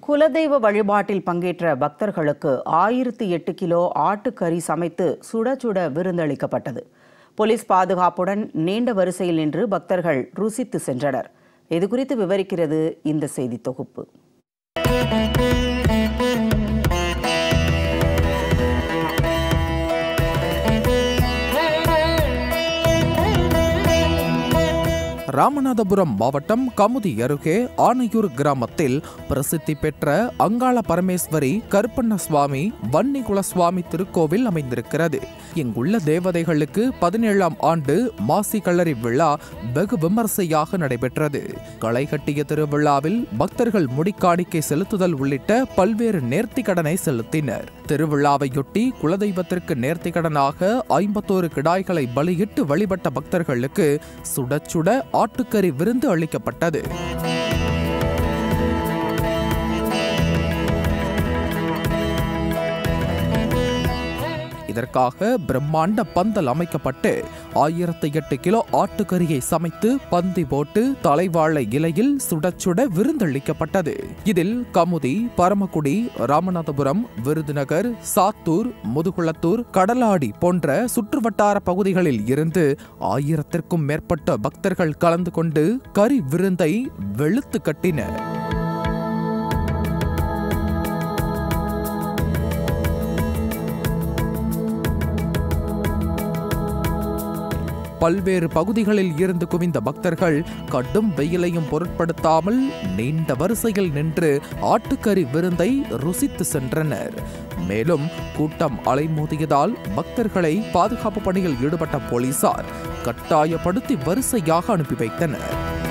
குலதெய்வ வழிபாட்டில் பங்கேற்ற பக்தர்களுக்கு ஆயிரத்தி எட்டு கிலோ ஆட்டுக்கறி சமைத்து சுட சுட விருந்தளிக்கப்பட்டது போலீஸ் பாதுகாப்புடன் நீண்ட வரிசையில் நின்று பக்தர்கள் ருசித்து சென்றனர் இதுகுறித்து விவரிக்கிறது இந்த செய்தி தொகுப்பு ராமநாதபுரம் மாவட்டம் கமுதி அருகே ஆனையூர் கிராமத்தில் பிரசித்தி பெற்ற அங்காள பரமேஸ்வரி கருப்பண்ண சுவாமி வன்னிகுல சுவாமி திருக்கோவில் அமைந்திருக்கிறது இங்குள்ள தேவதைகளுக்கு பதினேழாம் ஆண்டு மாசி களரி விழா வெகு விமர்சையாக நடைபெற்றது களை கட்டிய திருவிழாவில் பக்தர்கள் முடிக்காணிக்கை செலுத்துதல் உள்ளிட்ட பல்வேறு நேர்த்திக்கடனை செலுத்தினர் திருவிழாவையொட்டி குலதெய்வத்திற்கு நேர்த்திக்கடனாக ஐம்பத்தோரு கிடாய்களை பலியிட்டு வழிபட்ட பக்தர்களுக்கு சுட சுட ஆட்டுக்கறி விருந்து அளிக்கப்பட்டது இதற்காக பிரம்மாண்ட பந்தல் அமைக்கப்பட்டு ஆயிரத்தி எட்டு கிலோ ஆட்டுக்கறியை சமைத்து பந்தி போட்டு தலைவாழை இலையில் சுட சுட விருந்தளிக்கப்பட்டது இதில் கமுதி பரமக்குடி ராமநாதபுரம் விருதுநகர் சாத்தூர் முதுகுளத்தூர் கடலாடி போன்ற சுற்றுவட்டார பகுதிகளில் இருந்து ஆயிரத்திற்கும் மேற்பட்ட பக்தர்கள் கலந்து கொண்டு கறி விருந்தை வெளுத்து கட்டினர் பல்வேறு பகுதிகளில் இருந்து குவிந்த பக்தர்கள் கடும் வெயிலையும் பொருட்படுத்தாமல் நீண்ட வரிசையில் நின்று ஆட்டுக்கறி விருந்தை ருசித்து சென்றனர் மேலும் கூட்டம் அலைமோதியதால் பக்தர்களை பாதுகாப்பு பணியில் ஈடுபட்ட போலீசார் கட்டாயப்படுத்தி வரிசையாக அனுப்பி வைத்தனர்